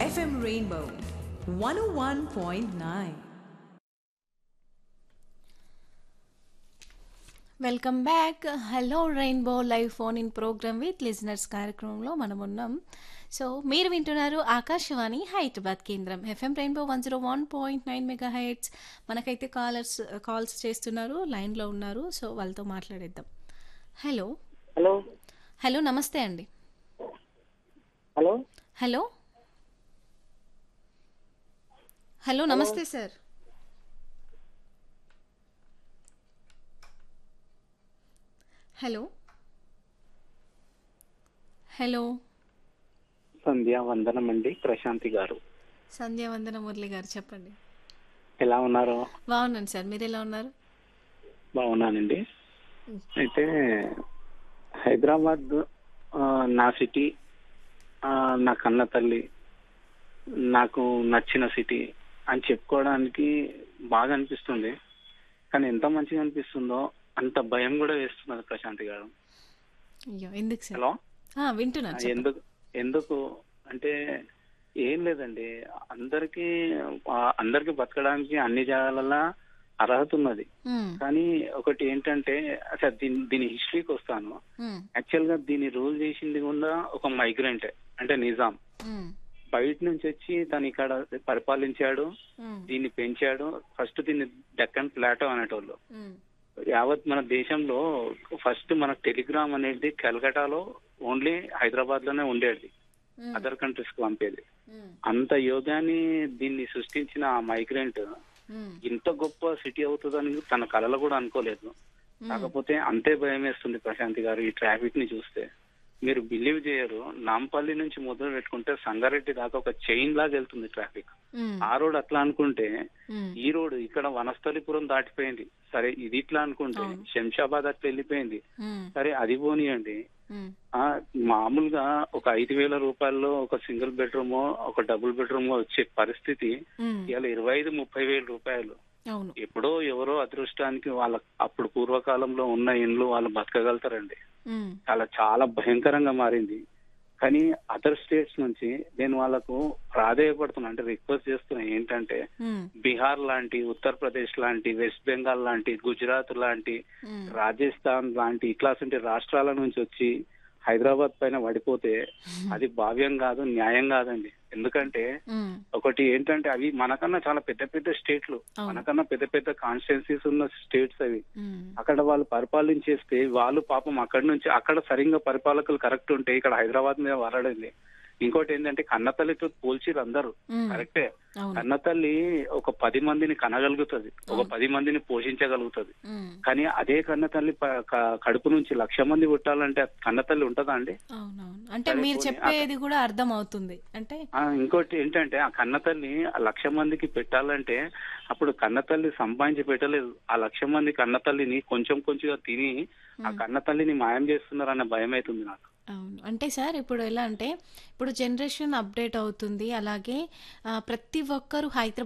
FM Rainbow 101.9. Welcome back hello Rainbow live phone in program with listeners కార్యక్రమంలో మనం ఉన్నాం so మీరు వింటున్నారు ఆకాశవాణి హైదరాబాద్ కేంద్రం FM Rainbow one zero one point nine mega heights మనకైతే callers calls చేస్తున్నారు లైన్లో ఉన్నారు సో వాళ్ళతో మాట్లాడేద్దాం హలో హలో హలో నమస్తే అండి హలో హలో హలో నమస్తే సార్ హలో హలో సంధ్యా వందనం అండి ప్రశాంతి గారు సంధ్యావందన మురళి గారు చెప్పండి ఎలా ఉన్నారు బాగున్నాను సార్ మీరు ఎలా ఉన్నారు బాగున్నానండి అయితే హైదరాబాద్ ఆ, నా సిటీ ఆ, నా కన్న తల్లి నాకు నచ్చిన సిటీ అని చెప్పుకోవడానికి బాగా అనిపిస్తుంది కానీ ఎంత మంచిగా అనిపిస్తుందో అంత భయం కూడా వేస్తున్నది ప్రశాంతి గారు అయ్యో ఎందుకు సార్ హలో ఆ, వింటున్నాను చెప్పండి. ఎందుకు ఎందుకు అంటే ఏం లేదండి అందరికి అందరికి బతకడానికి అన్ని జాగాలలో అర్హత ఉన్నది మ్మ్, కానీ ఒకటి ఏంటంటే అసలు దీని దీని హిస్టరీకి వస్తాను మ్మ్, యాక్చువల్ గా దీన్ని రూల్ చేసింది కూడా ఒక మైగ్రెంట్ అంటే నిజాం మ్మ్, బయట నుంచి వచ్చి తను ఇక్కడ పరిపాలించాడు మ్మ్, దీన్ని పెంచాడు ఫస్ట్ దీన్ని డెక్కన్ ప్లాటో అనేటోళ్ళు మ్మ్, యావత్ మన దేశంలో ఫస్ట్ మన టెలిగ్రామ్ అనేది కలకటాలో ఓన్లీ హైదరాబాద్ లోనే ఉండేది మ్మ్, అదర్ కంట్రీస్ కి పంపేది మ్మ్, అంత యోగాన్ని దీన్ని సృష్టించిన ఆ మైగ్రెంట్ మ్మ్, ఇంత గొప్ప సిటీ అవుతుందని తన కలలో కూడా అనుకోలేదు కాకపోతే అంతే భయం వేస్తుంది ప్రశాంతి గారు ఈ ట్రాఫిక్ ని చూస్తే మీరు బిలీవ్ చేయరు నాంపల్లి నుంచి మొదలు పెట్టుకుంటే సంగారెడ్డి దాకా ఒక చైన్ లాగా వెళ్తుంది ట్రాఫిక్ మ్మ్, ఆ రోడ్ అట్లా అనుకుంటే మ్మ్, ఈ రోడ్ ఇక్కడ వనస్థలిపురం దాటిపోయింది సరే ఇది ఇట్లా అనుకుంటే అవును. శంషాబాద్ అట్లా వెళ్ళిపోయింది మ్మ్, సరే అది పోనీయండి మ్మ్, ఆ మామూలుగా ఒక ఐదు వేల రూపాయల్లో ఒక సింగిల్ బెడ్రూమ్ ఒక డబుల్ బెడ్రూమ్ వచ్చే పరిస్థితి మ్మ్, ఇవాళ ఇరవై ఐదు ముప్పై వేల రూపాయలు అవును ఎప్పుడో ఎవరో అదృష్టానికి వాళ్ళ అప్పుడు పూర్వకాలంలో ఉన్న ఇండ్లు వాళ్ళు బతకగలుగుతారండి మ్మ్, చాలా చాలా భయంకరంగా మారింది కానీ అదర్ స్టేట్స్ నుంచి నేను వాళ్ళకు ప్రాధేయపడుతున్నా అంటే రిక్వెస్ట్ చేస్తున్నా ఏంటంటే మ్మ్, బీహార్ లాంటి ఉత్తరప్రదేశ్ లాంటి వెస్ట్ బెంగాల్ లాంటి గుజరాత్ లాంటి మ్మ్, రాజస్థాన్ లాంటి ఇట్లాంటి రాష్ట్రాల నుంచి వచ్చి హైదరాబాద్ పైన పడిపోతే అది భావ్యం కాదు న్యాయం కాదండి ఎందుకంటే మ్మ్, ఒకటి ఏంటంటే అవి మనకన్నా చాలా పెద్ద పెద్ద స్టేట్లు అవును. మనకన్నా పెద్ద పెద్ద కాన్స్టిట్యున్సీస్ ఉన్న స్టేట్స్ అవి మ్మ్, అక్కడ వాళ్ళు పరిపాలించేస్తే వాళ్ళు పాపం అక్కడి నుంచి అక్కడ సరిగ్గా పరిపాలకులు కరెక్ట్ ఉంటే ఇక్కడ హైదరాబాద్ మీద వరడింది ఇంకోటి ఏంటంటే కన్నతల్లితో పోల్చిరు అందరూ మ్మ్, కరెక్టే అవును కన్నతల్లి ఒక పది మందిని కనగలుగుతుంది ఒక పది మందిని పోషించగలుగుతుంది మ్మ్, కానీ అదే కన్నతల్లి ప- క- కడుపు నుంచి లక్ష మంది పుట్టాలంటే ఆ కన్నతల్లి ఉంటదా అండి అవునవును అంటే సరే మీరు పోనీ, చెప్పేది కూడా అర్థం అవుతుంది అంటే ఆ, ఇంకోటి ఏంటంటే ఆ కన్నతల్లి ఆ లక్ష మందికి పెట్టాలంటే అప్పుడు కన్నతల్లి సంపాదించి పెట్టలేదు ఆ లక్ష మంది కన్నతల్లిని కొంచెం కొంచెంగా తిని ఆ కన్నతల్లిని మాయం చేస్తున్నారన్న భయం అవుతుంది నాకు అవును అంటే సార్ ఇప్పుడు ఎలా అంటే ఇప్పుడు జనరేషన్ అప్డేట్ అవుతుంది అలాగే ఆ, ప్రతి ఒక్కరు హైదరాబాద్